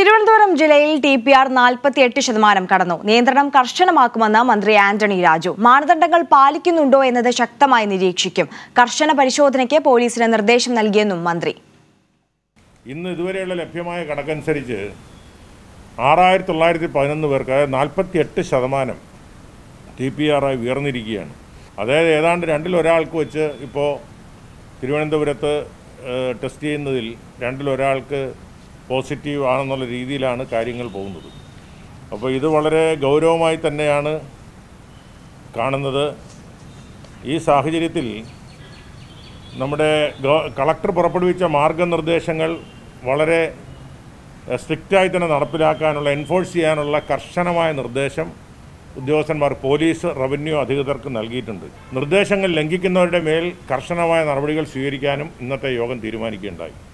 തിരുവനന്തപുരം ജില്ലയിൽ T P R നാൽപ്പത്തിയെട്ട് ശതമാനം കടന്നു നിയന്ത്രണം കർശനമാക്കുമെന്ന് മന്ത്രി ആന്റണി രാജു മാനദണ്ഡങ്ങൾ പാലിക്കുന്നുണ്ടോ എന്നത് ശക്തമായി നിരീക്ഷിക്കും കർശന പരിശോധനയ്ക്ക് പോലീസിന് നിർദ്ദേശം നൽകിയെന്നും മന്ത്രി ഇന്ന് ഇതുവരെയുള്ള ലഭ്യമായ കണക്കനുസരിച്ച് ആറായിരത്തി തൊള്ളായിരത്തി പതിനൊന്ന് പേർക്ക് അതായത് നാൽപ്പത്തി എട്ട് ശതമാനം ടി പി ആറായി ഉയർന്നിരിക്കുകയാണ് അതായത് ഏതാണ്ട് രണ്ടിലൊരാൾക്ക് വെച്ച് ഇപ്പോൾ തിരുവനന്തപുരത്ത് ഏഹ്, ടെസ്റ്റ് ചെയ്യുന്നതിൽ രണ്ടിലൊരാൾക്ക് പോസിറ്റീവ് ആണെന്നുള്ള രീതിയിലാണ് കാര്യങ്ങൾ പോകുന്നത് അപ്പോൾ ഇത് വളരെ ഗൗരവമായി തന്നെയാണ് കാണുന്നത് ഈ സാഹചര്യത്തിൽ നമ്മുടെ ഗവ- കളക്ടർ പുറപ്പെടുവിച്ച മാർഗനിർദ്ദേശങ്ങൾ വളരെ എഹ്, സ്ട്രിക്റ്റായി തന്നെ നടപ്പിലാക്കാനുള്ള എൻഫോഴ്സ് ചെയ്യാനുള്ള കർശനമായ നിർദ്ദേശം ഉദ്യോഗസ്ഥന്മാർ പോലീസ് റവന്യൂ അധികൃതർക്ക് നൽകിയിട്ടുണ്ട് നിർദ്ദേശങ്ങൾ ലംഘിക്കുന്നവരുടെ മേൽ കർശനമായ നടപടികൾ സ്വീകരിക്കാനും ഇന്നത്തെ യോഗം തീരുമാനിക്കുകയുണ്ടായി